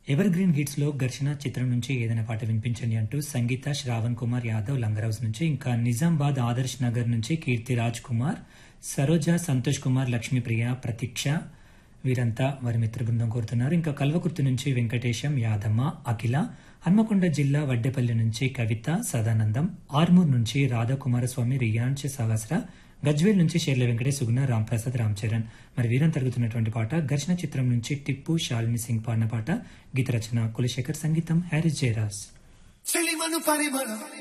ever green hits లో ఘర్షణ చిత్రం నుంచి ఏదైనా పాట వినిపించండి అంటూ సంగీత శ్రావణ్ కుమార్ యాదవ్ లంగరౌస్ నుంచి ఇంకా నిజామాబాద్ ఆదర్శ్ నగర్ నుంచి కీర్తి రాజ్ కుమార్ సరోజ సంతోష్ కుమార్ లక్ష్మీప్రియ ప్రతీక్ష వీరంతా వారి మిత్ర బృందం కోరుతున్నారు ఇంకా కల్వకుర్తి నుంచి వెంకటేశం యాదమ్మ అఖిల హన్మకొండ జిల్లా వడ్డేపల్లి నుంచి కవిత సదానందం ఆర్మూర్ నుంచి రాధాకుమారస్వామి రియాన్స్ సహస్ర గజ్వేల్ నుంచి షేర్ల వెంకటేష్ సుగుణ రాంప్రసాద్ రామ్ చరణ్ మరి వీరం తరుగుతున్నటువంటి పాట ఘర్షణ చిత్రం నుంచి టిప్పు శాలిని సింగ్ పాడిన పాట గీత రచన కులశేఖర్ సంగీతం హ్యారిస్ జయరాజ్ చెలిమను పరిమళం